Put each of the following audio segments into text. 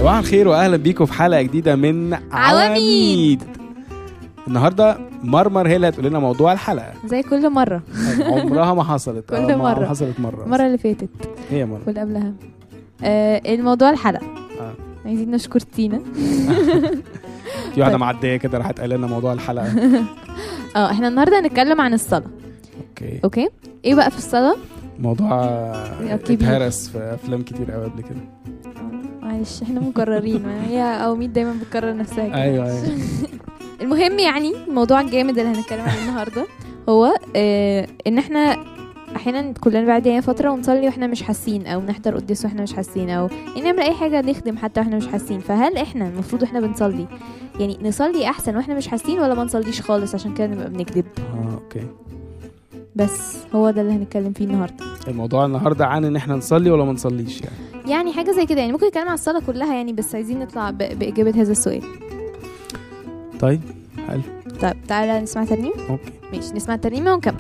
صباح الخير واهلا بيكم في حلقه جديده من عواميد. النهارده مرمر هي اللي هتقول لنا موضوع الحلقه زي كل مرة عمرها ما حصلت كل آه، ما مرة. حصلت مره المرة اللي فاتت هي مره واللي قبلها آه الموضوع الحلقة آه. عايزين نشكر تينا في واحده طيب. معديه كده راحت قايله لنا موضوع الحلقه اه احنا النهاردة هنتكلم عن الصلاة اوكي اوكي ايه بقى في الصلاة موضوع كبير. اتهرس في افلام كتير قوي قبل كده آه، معلش احنا مكررين ما هي او ميت دايما بتكرر نفسها كده. ايوه ايوه المهم يعني الموضوع الجامد اللي هنتكلم عليه النهارده هو آه ان احنا احيانا كلنا بعد يعني فتره ونصلي واحنا مش حاسين او نحضر قداس واحنا مش حاسين او يعني نعمل اي حاجه نخدم حتى واحنا مش حاسين فهل احنا المفروض واحنا بنصلي يعني نصلي احسن واحنا مش حاسين ولا ما نصليش خالص عشان كده نبقى بنكذب اه اوكي بس هو ده اللي هنتكلم فيه النهارده الموضوع النهارده عن ان احنا نصلي ولا ما نصليش يعني يعني حاجه زي كده يعني ممكن نتكلم عن الصلاه كلها يعني بس عايزين نطلع ب- باجابه هذا السؤال طيب حلو طيب تعالى نسمع ترنيمه اوكي ماشي نسمع الترنيمه ونكمل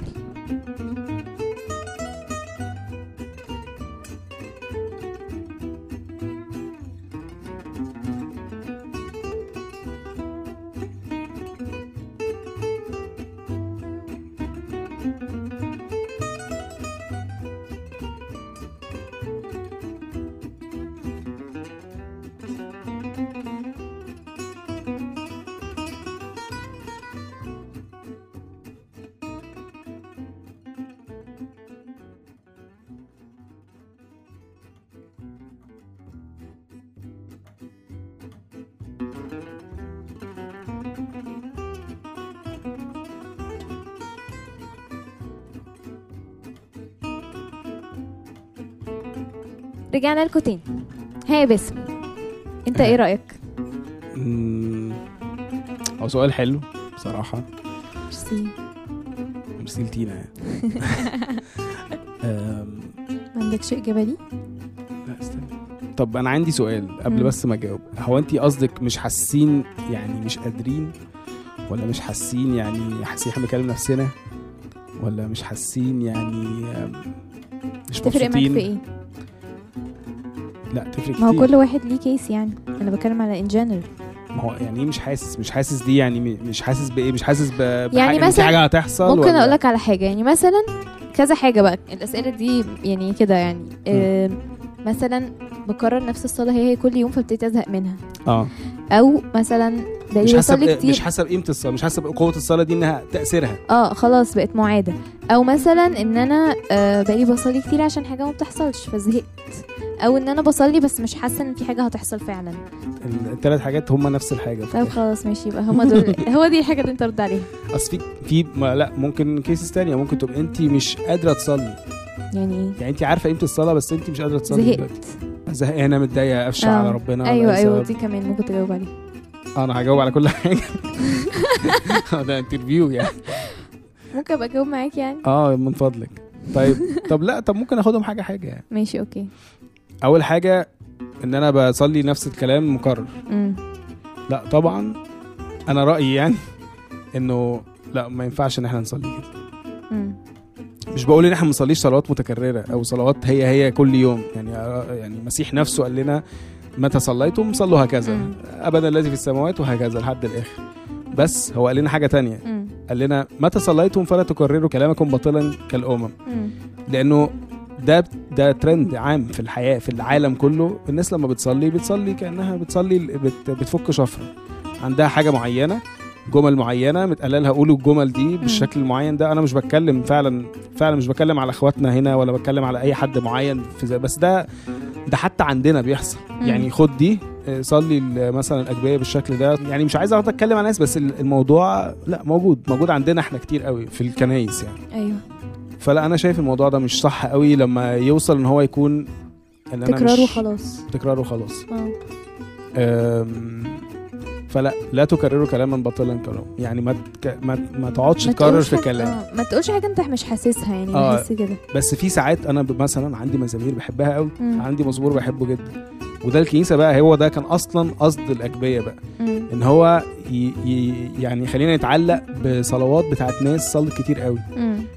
رجعنا لكم تاني ها يا باسم انت ايه رايك أمم، هو سؤال حلو بصراحه ميرسي ميرسي لتينا يعني أم، ما عندكش اجابه لي لا استنى طب انا عندي سؤال قبل مم. بس ما اجاوب هو انت قصدك مش حاسين يعني مش قادرين ولا مش حاسين يعني حاسين احنا بنكلم نفسنا ولا مش حاسين يعني أم، مش تفرق معاك مبسوطين في ايه لا تفرق ما هو كتير كل واحد ليه كيس يعني انا بتكلم على ان جنرال ما هو يعني ايه مش حاسس مش حاسس دي يعني م- مش حاسس بايه مش حاسس ب... بحاجه يعني إن في مثلا حاجه هتحصل ممكن ولا- اقول لك على حاجه يعني مثلا كذا حاجه بقى الاسئله دي يعني كده يعني آه مثلا بكرر نفس الصلاه هي هي كل يوم فابتديت ازهق منها اه او مثلا مش بقيت حاسه بصلي بإيه- كتير مش حاسه بقيمه الصلاه مش حاسه بقوه الصلاه دي انها تاثيرها اه خلاص بقت معاده او مثلا ان انا آه بقالي بصلي كتير عشان حاجه ما بتحصلش فزهقت او ان انا بصلي بس مش حاسه ان في حاجه هتحصل فعلا الثلاث حاجات هم نفس الحاجه طيب خلاص ماشي يبقى هما دول هو دي الحاجه اللي انت رد عليها اصل في في ما لا ممكن كيسز تانية ممكن تبقى انت مش قادره تصلي يعني ايه يعني انت عارفه قيمه الصلاه بس انت مش قادره تصلي زهقت دلوقتي زهقانه متضايقه قفشه آه. على ربنا ولا ايوه أي ايوه سبب. دي كمان ممكن تجاوب عليها انا هجاوب على كل حاجه ده انترفيو يعني ممكن ابقى اجاوب معاك يعني اه من فضلك طيب طب لا طب ممكن اخدهم حاجه حاجه يعني ماشي اوكي اول حاجه ان انا بصلي نفس الكلام مكرر امم لا طبعا انا رايي يعني انه لا ما ينفعش ان احنا نصلي كده امم مش بقول ان احنا ما نصليش صلوات متكرره او صلوات هي هي كل يوم يعني يعني المسيح نفسه قال لنا متى صليتم صلوا هكذا مم. ابدا الذي في السماوات وهكذا لحد الاخر بس هو قال لنا حاجه تانية امم قال لنا متى صليتم فلا تكرروا كلامكم باطلا كالامم امم لانه ده ده ترند عام في الحياه في العالم كله الناس لما بتصلي بتصلي كانها بتصلي بت بتفك شفره عندها حاجه معينه جمل معينه متقال لها قولوا الجمل دي بالشكل المعين ده انا مش بتكلم فعلا فعلا مش بتكلم على اخواتنا هنا ولا بتكلم على اي حد معين في زي بس ده ده حتى عندنا بيحصل مم. يعني خد دي آه، صلي ال- مثلا الاجبيه بالشكل ده يعني مش عايز اقعد اتكلم عن ناس بس ال- الموضوع لا موجود موجود عندنا احنا كتير قوي في الكنايس يعني ايوه فلا انا شايف الموضوع ده مش صح قوي لما يوصل ان هو يكون ان انا تكرار مش وخلاص تكرار وخلاص اه أم، فلا لا تكرروا كلاما باطلا كلام يعني ما تك... ما, ما تقعدش ما تكرر تقولش في حاجة- كلام آه، ما تقولش حاجه انت مش حاسسها يعني آه. بحس كده بس في ساعات انا ب- مثلا عندي مزامير بحبها قوي مم. عندي مزمور بحبه جدا وده الكنيسه بقى هو ده كان اصلا قصد الاجبيه بقى مم. ان هو ي... ي... يعني خلينا نتعلق بصلوات بتاعت ناس صلت كتير قوي مم.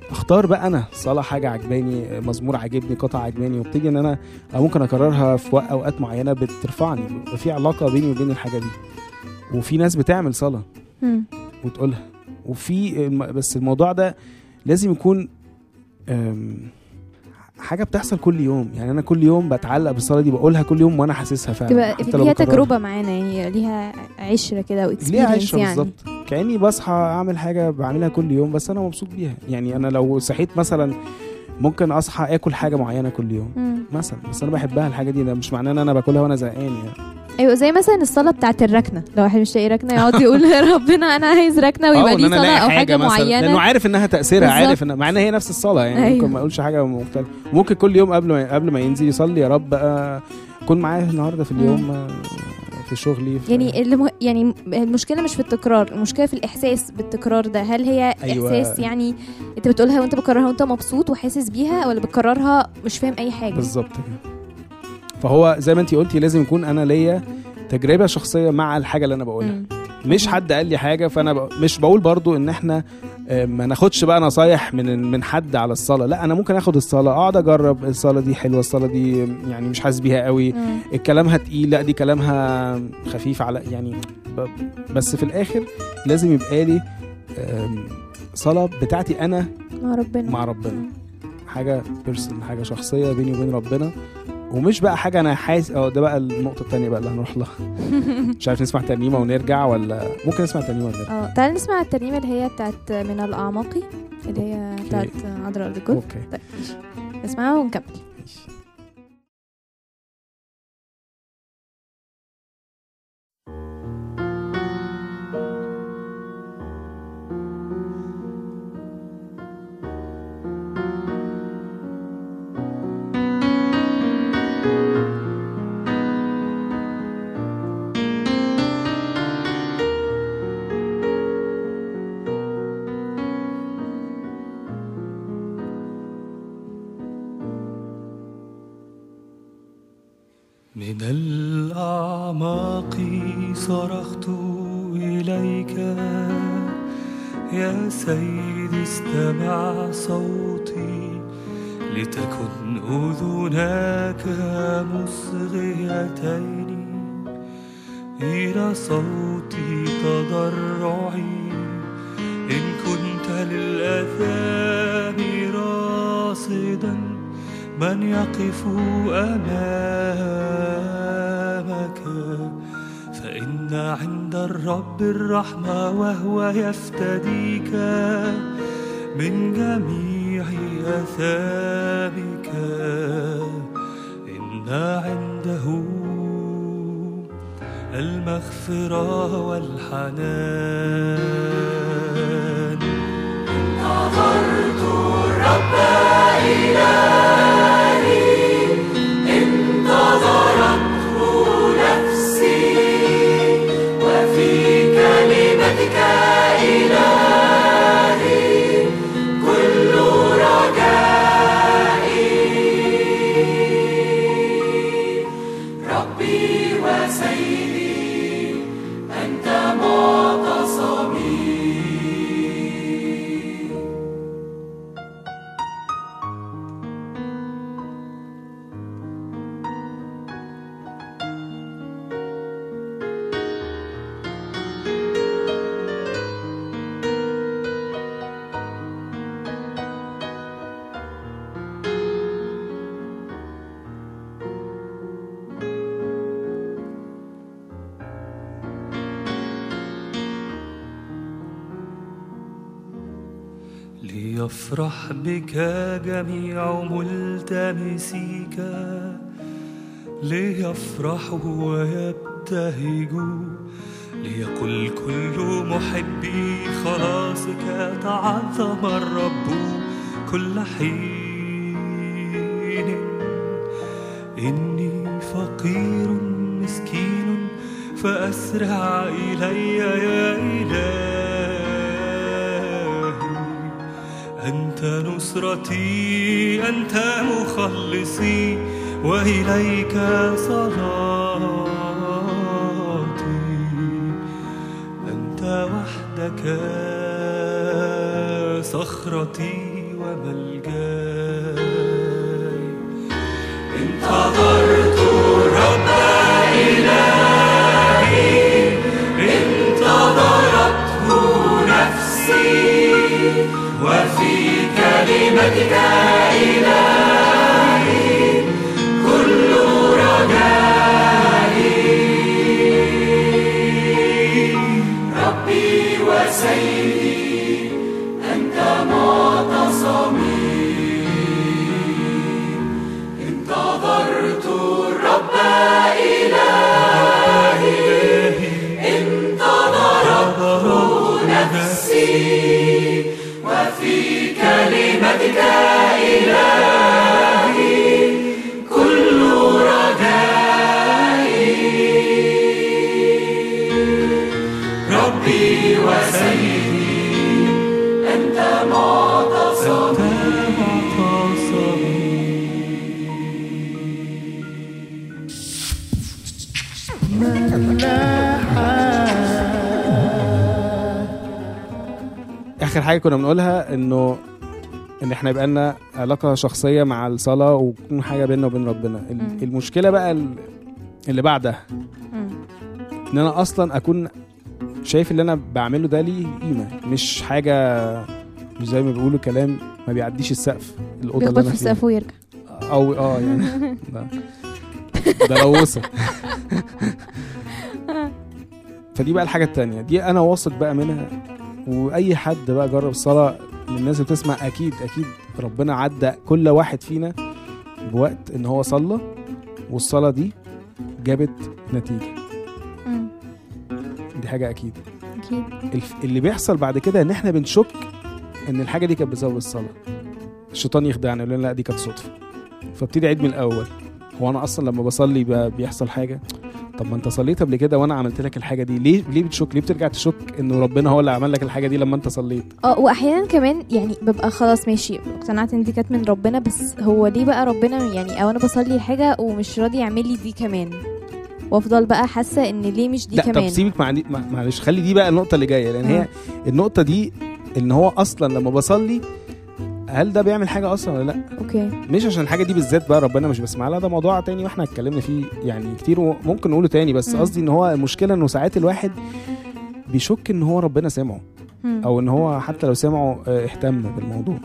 اختار بقى انا صلاه حاجه عجباني مزمور عاجبني قطعه عجباني وابتدي ان انا أو ممكن اكررها في وق- اوقات معينه بترفعني بيبقى في علاقه بيني وبين الحاجه دي وفي ناس بتعمل صلاه مم. وتقولها وفي الم- بس الموضوع ده لازم يكون أم، حاجه بتحصل كل يوم يعني انا كل يوم بتعلق بالصلاه دي بقولها كل يوم وانا حاسسها فعلا تبقى حتى لو ليها بكررها. تجربه معانا يعني ليها عشره كده او ليها اكسبيرينس عشره يعني بالظبط كاني بصحى اعمل حاجه بعملها كل يوم بس انا مبسوط بيها يعني انا لو صحيت مثلا ممكن اصحى اكل حاجه معينه كل يوم مم. مثلا بس انا بحبها الحاجه دي ده مش معناه ان انا باكلها وانا زهقان يعني ايوه زي مثلا الصلاه بتاعت الركنه لو واحد مش لاقي ركنه يقعد يقول يا ربنا انا عايز ركنه آه، ويبقى وإن دي أنا صلاه ألاقي او حاجه مثلاً، لانه معينه عارف انها تاثيرها بالظبط. عارف ان مع انها هي نفس الصلاه يعني أيوة. ممكن ما اقولش حاجه مختلفه ممكن كل يوم قبل ما قبل ما ينزل يصلي يا رب آه، كن معايا النهارده في اليوم آه، في شغلي في يعني اللي مه... يعني المشكله مش في التكرار المشكله في الاحساس بالتكرار ده هل هي أيوة. أيوة. احساس يعني انت بتقولها وانت بتكررها وانت مبسوط وحاسس بيها ولا بتكررها مش فاهم اي حاجه بالظبط كده فهو زي ما انت قلتي لازم يكون انا ليا تجربه شخصيه مع الحاجه اللي انا بقولها مم. مش حد قال لي حاجه فانا ب... مش بقول برضو ان احنا آه، ما ناخدش بقى نصايح من من حد على الصلاه لا انا ممكن اخد الصلاه اقعد اجرب الصلاه دي حلوه الصلاه دي يعني مش حاسس بيها قوي مم. كلامها تقيل لا دي كلامها خفيف على يعني ب... بس في الاخر لازم يبقى لي آم، صلاه بتاعتي انا مع ربنا مع ربنا حاجه بيرسون حاجه شخصيه بيني وبين ربنا ومش بقى حاجه انا حاسس اه ده بقى النقطه التانية بقى اللي هنروح لها مش عارف نسمع ترنيمه ونرجع ولا ممكن نسمع ترنيمه ونرجع اه تعال نسمع الترنيمه اللي هي بتاعت من الاعماق اللي هي بتاعت عذراء الجد اوكي طيب ماشي. نسمعها ونكمل من الأعماق صرخت إليك يا سيدي استمع صوتي لتكن أذناك مصغيتين إلى صوتي تضرعي إن كنت للآثام راصدا من يقف أمامك فإن عند الرب الرحمة وهو يفتديك من جميع أثامك إن عنده المغفرة والحنان ليفرح بك جميع ملتمسيك ليفرحوا ويبتهجوا ليقل كل محبي خلاصك تعظم الرب كل حين إني فقير مسكين فأسرع إلي يا إلهي أنت نصرتي أنت مخلصي وإليك صلاتي أنت وحدك صخرتي وما الجاي انتظرت الرب إلهي انتظرته نفسي وفي كلمتك إلهي كل رجائي ربي وسيدي أنت معتصمي انتظرت الرب إلهي انتظرته نفسي وفي كلمتك إلهي كل رجائي ربي وسيدي أنت معتصمي اخر حاجه كنا بنقولها انه ان احنا يبقى لنا علاقه شخصيه مع الصلاه وتكون حاجه بيننا وبين ربنا ال- مم. المشكله بقى ال- اللي بعدها مم. ان انا اصلا اكون شايف اللي انا بعمله ده ليه قيمه مش حاجه مش زي ما بيقولوا كلام ما بيعديش السقف الاوضه اللي بيخبط انا في فيها السقف ويرجع او اه يعني ده, ده لو وصل فدي بقى الحاجه التانية دي انا واثق بقى منها واي حد بقى جرب الصلاه من الناس اللي بتسمع اكيد اكيد ربنا عدى كل واحد فينا بوقت ان هو صلى والصلاه دي جابت نتيجه مم. دي حاجه اكيد اكيد الف- اللي بيحصل بعد كده ان احنا بنشك ان الحاجه دي كانت بسبب الصلاه الشيطان يخدعنا يقول لنا لا دي كانت صدفه فابتدي اعيد من الاول هو انا اصلا لما بصلي ب- بيحصل حاجه طب ما انت صليت قبل كده وانا عملت لك الحاجه دي ليه ليه بتشك ليه بترجع تشك انه ربنا هو اللي عمل لك الحاجه دي لما انت صليت اه واحيانا كمان يعني ببقى خلاص ماشي اقتنعت ان دي كانت من ربنا بس هو ليه بقى ربنا يعني او انا بصلي حاجه ومش راضي يعمل لي دي كمان وافضل بقى حاسه ان ليه مش دي لا طب كمان سيبك مع دي مع- معلش خلي دي بقى النقطه اللي جايه لان هي النقطه دي ان هو اصلا لما بصلي هل ده بيعمل حاجه اصلا ولا لا اوكي مش عشان الحاجه دي بالذات بقى ربنا مش بيسمع لها ده موضوع تاني واحنا اتكلمنا فيه يعني كتير وممكن نقوله تاني بس مم. قصدي ان هو المشكله انه ساعات الواحد بيشك ان هو ربنا سامعه مم. او ان هو حتى لو سامعه آه، اهتم بالموضوع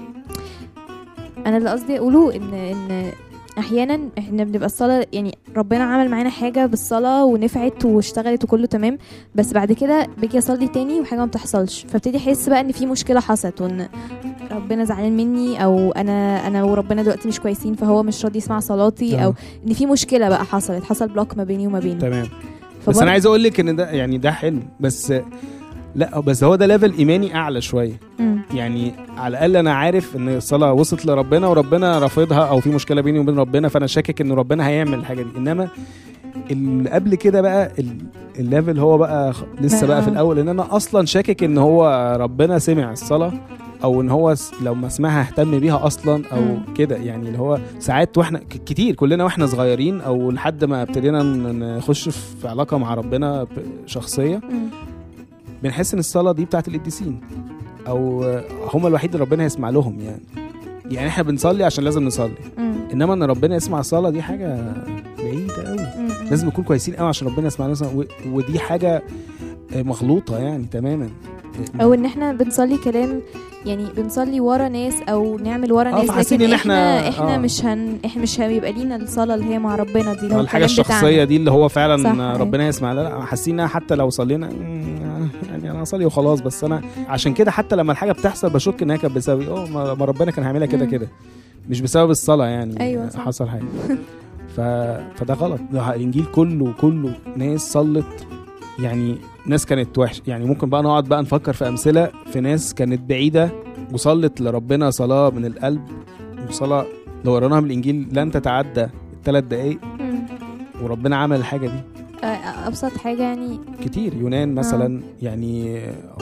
انا اللي قصدي اقوله ان ان احيانا احنا بنبقى الصلاه يعني ربنا عمل معانا حاجه بالصلاه ونفعت واشتغلت وكله تمام بس بعد كده باجي اصلي تاني وحاجه ما بتحصلش فابتدي احس بقى ان في مشكله حصلت وان ربنا زعلان مني او انا انا وربنا دلوقتي مش كويسين فهو مش راضي يسمع صلاتي او آه. ان في مشكله بقى حصلت حصل بلوك ما بيني وما بينه تمام بس فبرضه- انا عايز اقول لك ان ده يعني ده حلو بس لا بس هو ده ليفل ايماني اعلى شويه مم. يعني على الاقل انا عارف ان الصلاه وصلت لربنا وربنا رافضها او في مشكله بيني وبين ربنا فانا شاكك ان ربنا هيعمل الحاجه دي انما اللي قبل كده بقى ال- الليفل هو بقى خ- لسه بقى في آه. الاول ان انا اصلا شاكك ان هو ربنا سمع الصلاه او ان هو س- لو ما سمعها اهتم بيها اصلا او مم. كده يعني اللي هو ساعات واحنا ك- كتير كلنا واحنا صغيرين او لحد ما ابتدينا ن- نخش في علاقه مع ربنا ب- شخصيه مم. بنحس ان الصلاه دي بتاعت القديسين او هم الوحيد اللي ربنا يسمع لهم يعني يعني احنا بنصلي عشان لازم نصلي مم. انما ان ربنا يسمع الصلاه دي حاجه بعيده قوي مم. لازم نكون كويسين قوي عشان ربنا يسمع لنا و- ودي حاجه مغلوطه يعني تماما او ان احنا بنصلي كلام يعني بنصلي ورا ناس او نعمل ورا آه، ناس فحاسين لكن إن احنا إحنا- احنا آه. مش هن احنا مش هيبقى لينا الصلاه اللي هي مع ربنا دي اللي هو الحاجه الكلام الشخصيه بتاعنا. دي اللي هو فعلا صح، أيوة. ربنا يسمع لا حاسين إنها حتى لو صلينا مم، يعني انا اصلي وخلاص بس انا عشان كده حتى لما الحاجه بتحصل بشك انها كانت بسبب اه ما ما ربنا كان هيعملها كده مم. كده مش بسبب الصلاه يعني أيوة، صح. حصل حاجه ف... فده غلط ده الانجيل كله كله ناس صلت يعني ناس كانت وحش يعني ممكن بقى نقعد بقى نفكر في امثله في ناس كانت بعيده وصلت لربنا صلاه من القلب وصلاه لو قريناها من الانجيل لن تتعدى الثلاث دقايق مم. وربنا عمل الحاجه دي آه، ابسط حاجه يعني كتير يونان مثلا يعني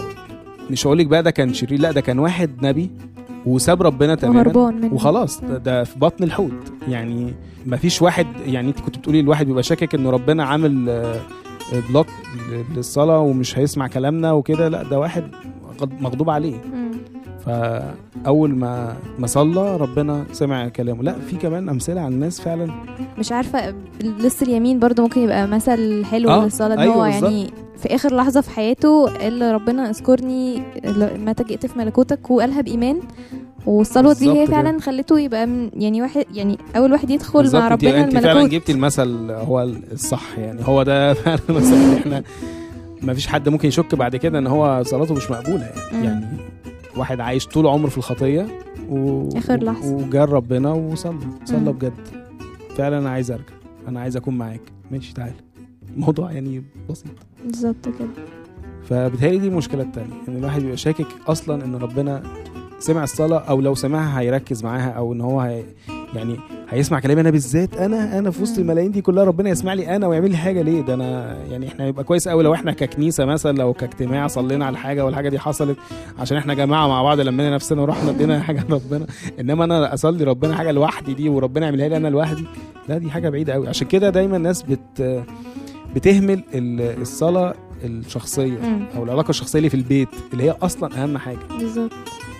مش هقول لك بقى ده كان شرير لا ده كان واحد نبي وساب ربنا تماما وهربان منه وخلاص ده, ده في بطن الحوت يعني ما فيش واحد يعني انت كنت بتقولي الواحد بيبقى شاكك ان ربنا عامل آه، بلوك للصلاه ومش هيسمع كلامنا وكده لا ده واحد غض- مغضوب عليه مم. فاول ما ما صلى ربنا سمع كلامه لا في كمان امثله عن الناس فعلا مش عارفه اللص اليمين برضو ممكن يبقى مثل حلو آه، للصلاه ان أيوة هو بالظبط. يعني في اخر لحظه في حياته قال ربنا اذكرني متى جئت في ملكوتك وقالها بايمان والصلوه دي هي بالظبط كده. فعلا خلته يبقى من يعني واحد يعني اول واحد يدخل بالظبط، مع انت- ربنا انت فعلا الملكوت جبتي المثل هو الصح يعني هو ده فعلا المثل اللي احنا ما فيش حد ممكن يشك بعد كده ان هو صلاته مش مقبوله يعني, مم. يعني واحد عايش طول عمره في الخطيه و... آخر لحظة. وجار ربنا وصلى صلى مم. بجد فعلا انا عايز ارجع انا عايز اكون معاك ماشي تعالى الموضوع يعني بسيط بالظبط كده فبالتالي دي المشكله التانية ان الواحد بيبقى شاكك اصلا ان ربنا سمع الصلاه او لو سمعها هيركز معاها او ان هو هي يعني هيسمع كلامي انا بالذات انا انا في وسط مم. الملايين دي كلها ربنا يسمع لي انا ويعمل لي حاجه ليه ده انا يعني احنا يبقى كويس قوي لو احنا ككنيسه مثلا لو كاجتماع صلينا على حاجه والحاجه دي حصلت عشان احنا جماعه مع بعض لمينا نفسنا ورحنا ادينا حاجه لربنا انما انا اصلي ربنا حاجه لوحدي دي وربنا يعملها لي انا لوحدي لا دي حاجه بعيده قوي عشان كده دايما الناس بت بتهمل ال- الصلاه الشخصيه مم. او العلاقه الشخصيه اللي في البيت اللي هي اصلا اهم حاجه بالظبط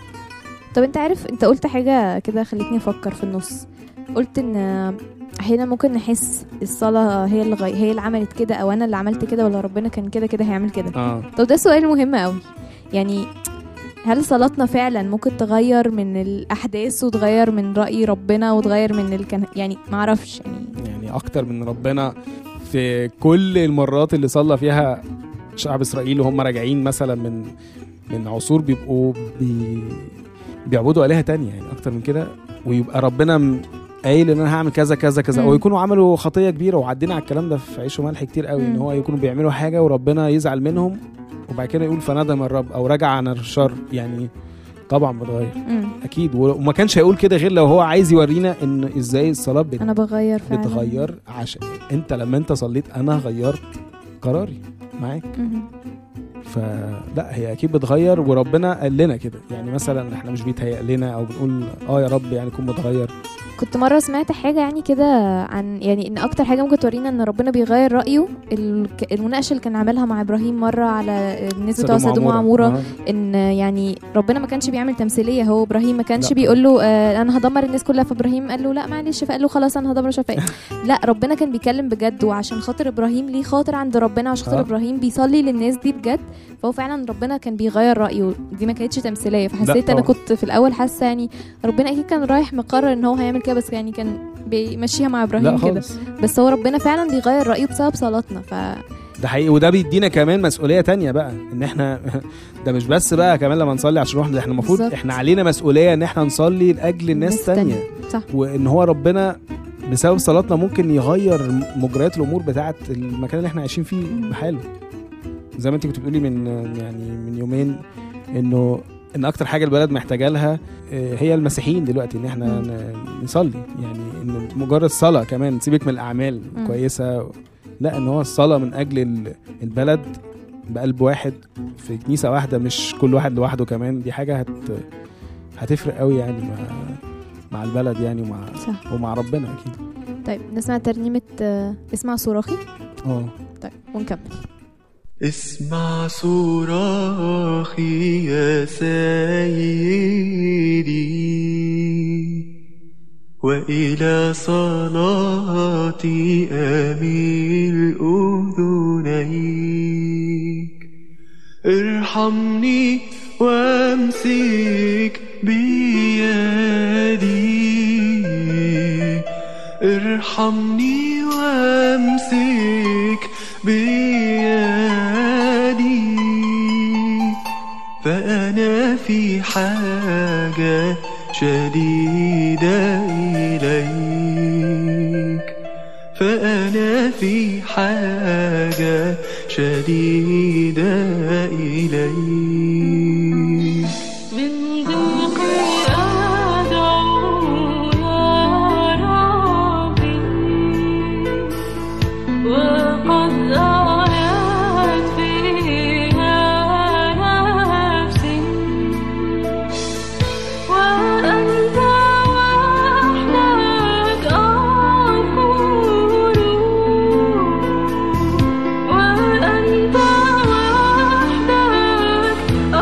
طب انت عارف انت قلت حاجه كده خلتني افكر في النص قلت ان احيانا ممكن نحس الصلاه هي اللي غي... هي اللي عملت كده او انا اللي عملت كده ولا ربنا كان كده كده هيعمل كده اه طب ده سؤال مهم قوي يعني هل صلاتنا فعلا ممكن تغير من الاحداث وتغير من راي ربنا وتغير من الكن... يعني ما اعرفش يعني يعني اكتر من ربنا في كل المرات اللي صلى فيها شعب اسرائيل وهم راجعين مثلا من من عصور بيبقوا بي بيعبدوا آلهة تانية يعني اكتر من كده ويبقى ربنا م- قايل ان انا هعمل كذا كذا كذا مم. او يكونوا عملوا خطيه كبيره وعدينا على الكلام ده في عيش وملح كتير قوي ان مم. هو يكونوا بيعملوا حاجه وربنا يزعل منهم وبعد كده يقول فندم الرب او رجع عن الشر يعني طبعا بتغير مم. اكيد و- وما كانش هيقول كده غير لو هو عايز يورينا ان ازاي الصلاه بت... انا بغير فعلا بتغير عشان انت لما انت صليت انا غيرت قراري معاك مهم. فلا هي اكيد بتغير وربنا قال لنا كده يعني مثلا احنا مش بيتهيأ لنا او بنقول اه يا رب يعني كن متغير كنت مرة سمعت حاجة يعني كده عن يعني ان اكتر حاجة ممكن تورينا ان ربنا بيغير رأيه الك- المناقشة اللي كان عاملها مع ابراهيم مرة على الناس بتوع سدوم وعمورة آه. ان يعني ربنا ما كانش بيعمل تمثيلية هو ابراهيم ما كانش لا. بيقول له آه انا هدمر الناس كلها فابراهيم قال له لا معلش فقال له خلاص انا هدمر شفاء لا ربنا كان بيتكلم بجد وعشان خاطر ابراهيم ليه خاطر عند ربنا وعشان خاطر آه. ابراهيم بيصلي للناس دي بجد فهو فعلا ربنا كان بيغير رأيه دي ما كانتش تمثيلية فحسيت انا طبعا. كنت في الاول حاسة يعني ربنا اكيد كان رايح مقرر ان هو هيعمل كده بس يعني كان بيمشيها مع لا ابراهيم كده خالص بس هو ربنا فعلا بيغير رايه بسبب صلاتنا ف ده حقيقي وده بيدينا كمان مسؤوليه تانية بقى ان احنا ده مش بس بقى كمان لما نصلي عشان نروح ده احنا المفروض بالظبط. احنا علينا مسؤوليه ان احنا نصلي لاجل الناس ناس تانية تانية. صح وان هو ربنا بسبب صلاتنا ممكن يغير مجريات الامور بتاعه المكان اللي احنا عايشين فيه مم. بحاله زي ما انت كنت بتقولي من يعني من يومين انه ان اكتر حاجه البلد محتاجه لها آه، هي المسيحيين دلوقتي ان احنا مم. ن- نصلي يعني ان مجرد صلاه كمان سيبك من الاعمال مم. كويسه لا ان هو الصلاه من اجل ال- البلد بقلب واحد في كنيسه واحده مش كل واحد لوحده كمان دي حاجه هت هتفرق قوي يعني مع مع البلد يعني ومع صح ومع ربنا اكيد طيب نسمع ترنيمة آه، اسمع صراخي اه طيب ونكمل اسمع صراخي يا سيدي وإلى صلاتي أميل أذنيك ارحمني وامسك بيدي ارحمني وامسك بيدي فأنا في حاجة شديدة إليك فأنا في حاجة شديدة إليك من ذوقي أدعو يا ربي وقد آيت فيها نفسي وأنت وحدك أذكر وأنت وحدك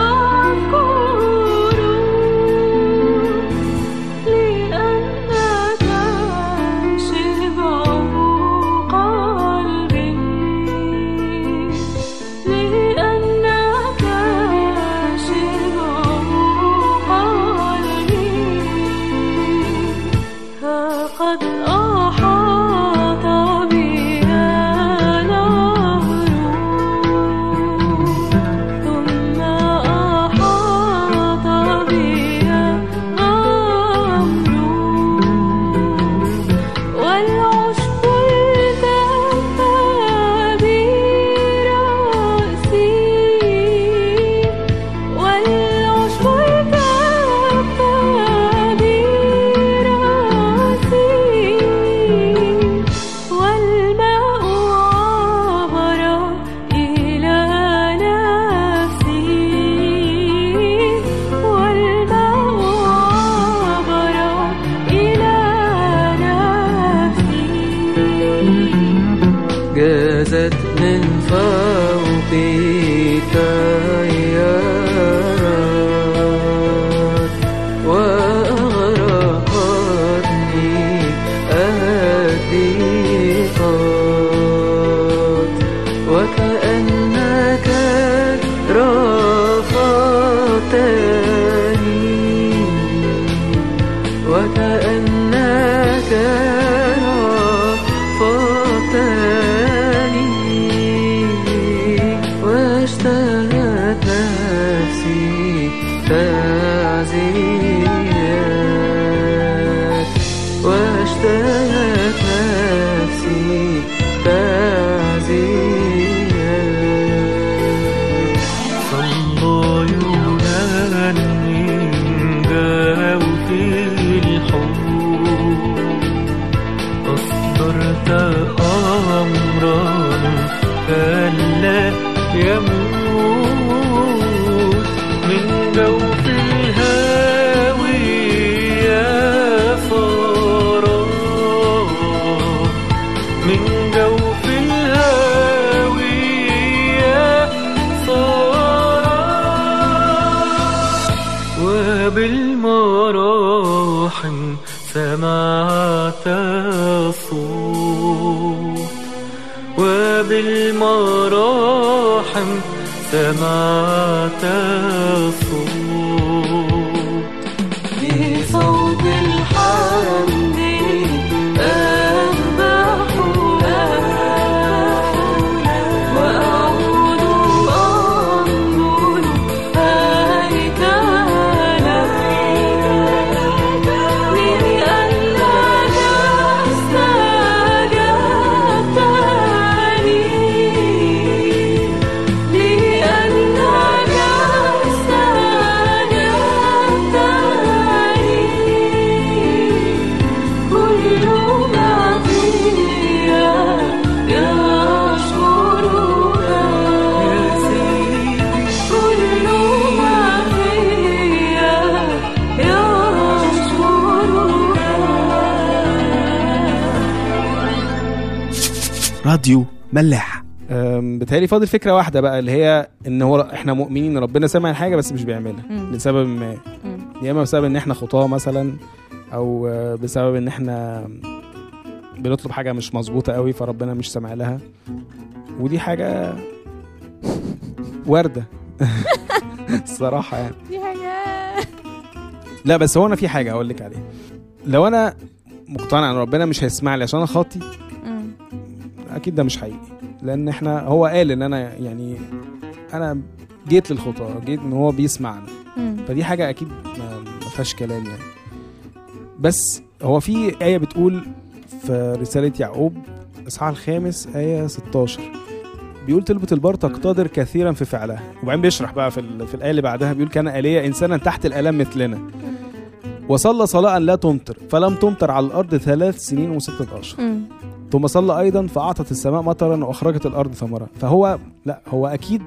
تعزيات واشتهت نفسي تعزيات صلى يغني جوف الحب أصدرت أمرا ألا يموت من جوف الهاوية فراغ من جوف الهاوية صار وبالمراحم سمعت الصوت وبالمراحم سمعت الصوت بصوت الحمد أذبح وأعود أنظر هيكلك لأنك استجبت لي لأنك استجبت لي كل ما فيا يشكرك يا سيدي كل ما فيا يشكرك راديو ملاح أم، بتهيألي فاضل فكره واحده بقى اللي هي ان هو احنا مؤمنين ان ربنا سامع الحاجه بس مش بيعملها مم. لسبب ما مم. يا اما بسبب ان احنا خطاه مثلا او آه، بسبب ان احنا بنطلب حاجه مش مظبوطه قوي فربنا مش سامع لها ودي حاجه وارده الصراحه يعني دي حاجة لا بس هو انا في حاجه اقول لك عليها لو انا مقتنع ان ربنا مش هيسمع لي عشان انا خاطي مم. اكيد ده مش حقيقي لان احنا هو قال ان انا يعني انا جيت للخطاه جيت ان هو بيسمعنا مم. فدي حاجه اكيد ما ما فيهاش كلام يعني بس هو في ايه بتقول في رساله يعقوب اصحاح الخامس ايه 16 بيقول تلبة البار تقتدر كثيرا في فعلها وبعدين بيشرح بقى في, ال- في الايه اللي بعدها بيقول كان ايليا انسانا تحت الالام مثلنا وصلى صلاة لا تمطر فلم تمطر على الارض ثلاث سنين وستة اشهر مم. ثم صلى ايضا فاعطت السماء مطرا واخرجت الارض ثمرا فهو لا هو اكيد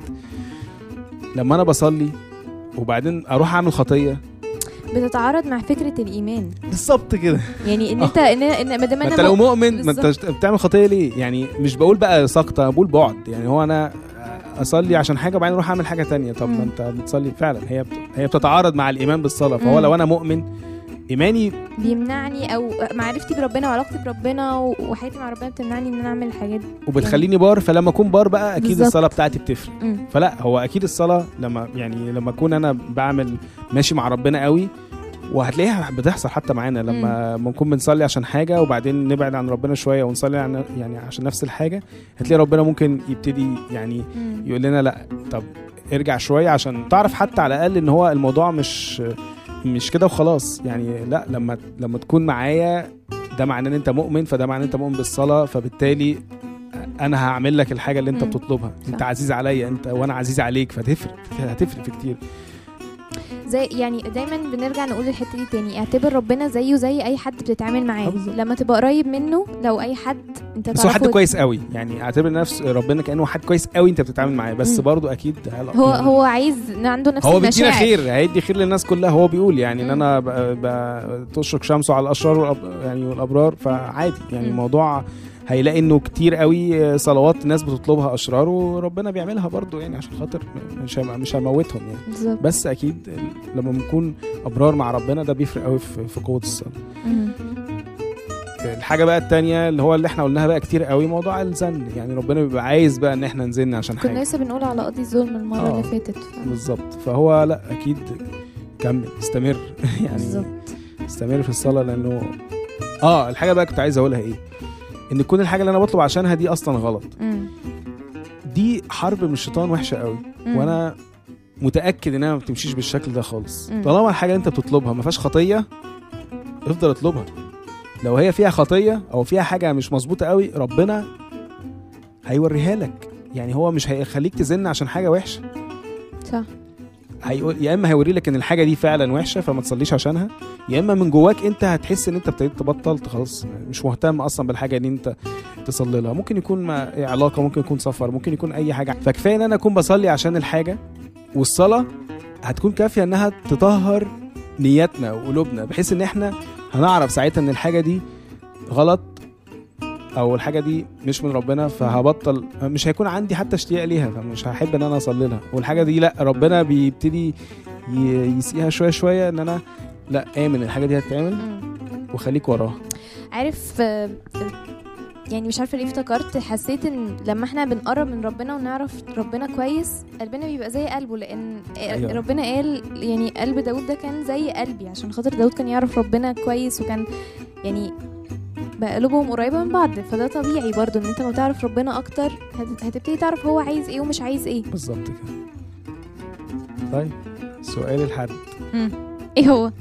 لما انا بصلي وبعدين اروح اعمل خطيه بتتعارض مع فكرة الإيمان بالظبط كده يعني ان انت ان ان ما دام ما انا انت لو مؤ- مؤمن ما انت بالظبط. بتعمل خطيه ليه يعني مش بقول بقى سقطه بقول بعد يعني هو انا اصلي عشان حاجه وبعدين اروح اعمل حاجه تانية طب ما مم. انت بتصلي فعلا هي بت... هي بتتعارض مع الايمان بالصلاه فهو مم. لو انا مؤمن ايماني بيمنعني او معرفتي بربنا وعلاقتي بربنا و- وحياتي مع ربنا بتمنعني ان انا اعمل الحاجات دي وبتخليني بار فلما اكون بار بقى اكيد بالظبط. الصلاه بتاعتي بتفرق مم. فلا هو اكيد الصلاه لما يعني لما اكون انا بعمل ماشي مع ربنا قوي وهتلاقيها بتحصل حتى معانا لما بنكون بنصلي عشان حاجه وبعدين نبعد عن ربنا شويه ونصلي عن يعني عشان نفس الحاجه هتلاقي ربنا ممكن يبتدي يعني مم. يقول لنا لا طب ارجع شويه عشان تعرف حتى على الاقل ان هو الموضوع مش مش كده وخلاص يعني لا لما لما تكون معايا ده معناه ان انت مؤمن فده معناه ان انت مؤمن بالصلاه فبالتالي انا هعمل لك الحاجه اللي انت مم. بتطلبها انت صح. عزيز عليا انت وانا عزيز عليك فتفرق هتفرق في كتير زي يعني دايما بنرجع نقول الحته دي تاني اعتبر ربنا زيه زي اي حد بتتعامل معاه آه بالظبط. لما تبقى قريب منه لو اي حد انت بس هو حد تعرفه- كويس قوي يعني اعتبر نفس ربنا كانه حد كويس قوي انت بتتعامل معاه بس مم. برضو اكيد هل- هو يعني هو عايز إن عنده نفس هو بيدينا المشاعر خير هيدي خير للناس كلها هو بيقول يعني ان مم. انا ب... ب... تشرق شمسه على الاشرار والأب... يعني والابرار فعادي يعني مم. الموضوع هيلاقي انه كتير قوي صلوات ناس بتطلبها اشرار وربنا بيعملها برضو يعني عشان خاطر مش هم... مش هموتهم يعني بالظبط بس اكيد لما بنكون ابرار مع ربنا ده بيفرق قوي في, في قوه الصلاه مم. الحاجه بقى التانية اللي هو اللي احنا قلناها بقى كتير قوي موضوع الزن يعني ربنا بيبقى عايز بقى ان احنا نزن عشان كنا حاجه لسه بنقول على قضية الظلم المرة آه. اللي فاتت ف- بالظبط فهو لا اكيد كمل استمر يعني بالظبط استمر في الصلاه لانه اه الحاجه بقى كنت عايز اقولها ايه ان تكون الحاجه اللي انا بطلب عشانها دي اصلا غلط مم. دي حرب من الشيطان وحشه قوي مم. وانا متاكد انها ما بتمشيش بالشكل ده خالص مم. طالما الحاجه اللي انت بتطلبها ما فيهاش خطيه افضل اطلبها لو هي فيها خطيه او فيها حاجه مش مظبوطه قوي ربنا هيوريها لك يعني هو مش هيخليك تزن عشان حاجه وحشه صح هيقول يا اما هيوري لك ان الحاجه دي فعلا وحشه فما تصليش عشانها يا اما من جواك انت هتحس ان انت ابتديت تبطل خلاص مش مهتم اصلا بالحاجه دي انت تصلي لها ممكن يكون ما علاقه ممكن يكون سفر ممكن يكون اي حاجه فكفايه ان انا اكون بصلي عشان الحاجه والصلاه هتكون كافيه انها تطهر نياتنا وقلوبنا بحيث ان احنا هنعرف ساعتها ان الحاجه دي غلط او الحاجه دي مش من ربنا فهبطل مش هيكون عندي حتى اشتياق ليها فمش هحب ان انا اصلي لها والحاجه دي لا ربنا بيبتدي ي- يسقيها شويه شويه ان انا لا امن الحاجه دي هتتعمل مم. وخليك وراها عارف آه، يعني مش عارفه ليه افتكرت حسيت ان لما احنا بنقرب من ربنا ونعرف ربنا كويس قلبنا بيبقى زي قلبه لان أيوة. ربنا قال يعني قلب داود ده كان زي قلبي عشان خاطر داود كان يعرف ربنا كويس وكان يعني بقى قلوبهم قريبه من بعض فده طبيعي برضو ان انت ما تعرف ربنا اكتر هت- هتبتدي تعرف هو عايز ايه ومش عايز ايه بالظبط كده طيب سؤال الحد ايه هو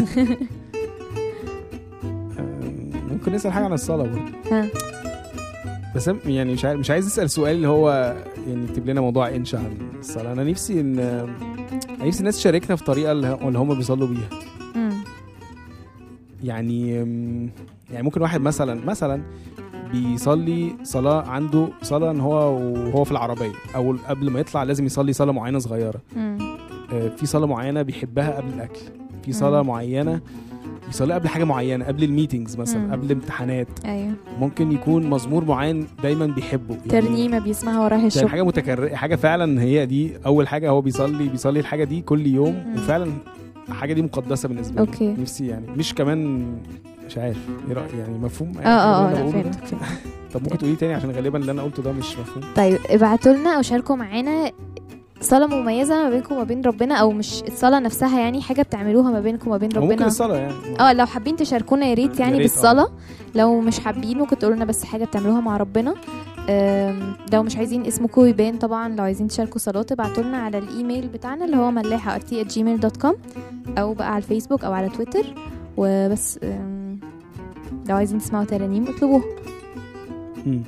آم، ممكن نسال حاجه عن الصلاه برضه ها. بس أنا يعني مش عايز مش عايز اسال سؤال اللي هو يعني يكتب لنا موضوع انشا عن الصلاه انا نفسي ان أنا نفسي الناس تشاركنا في طريقه اللي اللي هم بيصلوا بيها مم. يعني أم، يعني ممكن واحد مثلا مثلا بيصلي صلاة عنده صلاة ان هو وهو في العربية او قبل ما يطلع لازم يصلي صلاة معينة صغيرة مم. آه، في صلاة معينة بيحبها قبل الاكل في صلاة مم. معينة بيصليها قبل حاجة معينة قبل الميتينجز مثلا مم. قبل امتحانات ايوه ممكن يكون مزمور معين دايما بيحبه يعني ترنيمه بيسمعها وراها يعني الشغل حاجة متكررة حاجة فعلا هي دي أول حاجة هو بيصلي بيصلي الحاجة دي كل يوم مم. وفعلا الحاجة دي مقدسة بالنسبة لي أوكي. نفسي يعني مش كمان مش عارف ايه رأي يعني مفهوم اه اه اه اللي لا أنا بقوله ده؟ فهمتك فهمتك طب ممكن تقولي تاني عشان غالبا اللي انا قلته ده مش مفهوم طيب ابعتوا لنا او شاركوا معانا صلاة مميزة ما بينكم وما بين ربنا او مش الصلاة نفسها يعني حاجة بتعملوها ما بينكم وما بين أو ممكن ربنا الصلاة يعني اه لو حابين تشاركونا يا ريت يعني يا ريت، بالصلاة لو مش حابين ممكن تقولوا لنا بس حاجة بتعملوها مع ربنا أم، لو مش عايزين اسمكم يبان طبعا لو عايزين تشاركوا صلاة ابعتوا لنا على الايميل بتاعنا اللي هو ملاحة gmail.com او بقى على الفيسبوك او على تويتر وبس أم، لو عايزين تسمعوا ترانيم اطلبوها مم.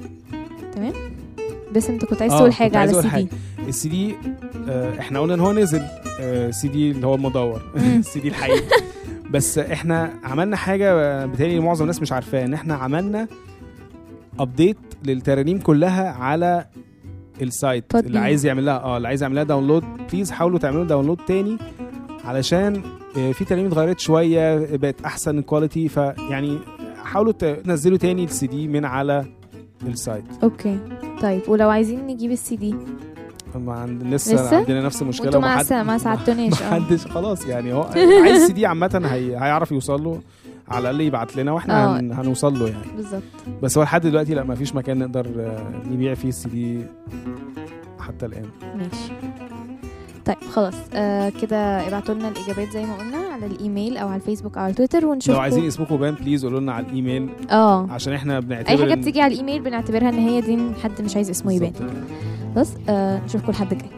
بس انت كنت عايز آه، تقول كنت حاجة عايز على أقول السي دي السي دي آه، احنا قلنا ان هو نزل آه، سي دي اللي هو المدور مم. السي دي الحقيقي بس احنا عملنا حاجه آه، بتهيألي معظم الناس مش عارفاها ان احنا عملنا ابديت للترانيم كلها على السايت بودبين. اللي عايز يعمل لها اه اللي عايز يعمل لها داونلود بليز حاولوا تعملوا داونلود تاني علشان آه، في ترانيم اتغيرت شويه بقت احسن كواليتي فيعني حاولوا تنزلوا تاني السي دي من على السايت اوكي طيب ولو عايزين نجيب السي دي ما عند لسه, لسه؟ عندنا نفس المشكله وانتوا ما ومحد- سا- ما ساعدتونيش اه محدش خلاص يعني هو عايز سي دي عامة هي... هيعرف يوصل له على الأقل يبعت لنا واحنا آه. هن... هنوصل له يعني بالظبط بس هو لحد دلوقتي لا ما فيش مكان نقدر آه، نبيع فيه السي دي حتى الآن ماشي طيب خلاص آه كده ابعتوا لنا الاجابات زي ما قلنا على الايميل او على الفيسبوك او على تويتر ونشوف لو عايزين اسمكم بان بليز قولوا لنا على الإيميل اه عشان احنا بنعتبر اي حاجه إن- بتيجي على الايميل بنعتبرها ان هي دي حد مش عايز اسمه يبان بالظبط. بس آه نشوفكم الحد الجاي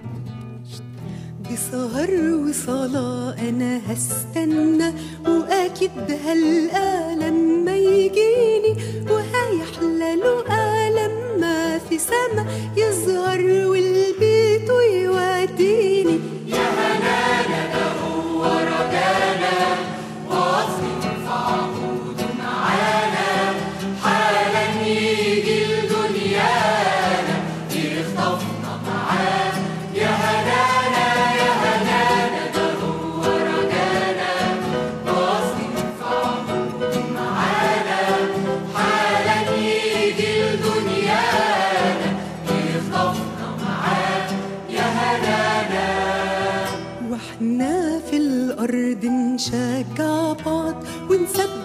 بسهر وصلاة أنا هستنى وأكيد هلقى لما يجيني وهيحلى له ألم ما في سما يظهر والبيت يوديني واحنا في الأرض نشجع بعض ونسبح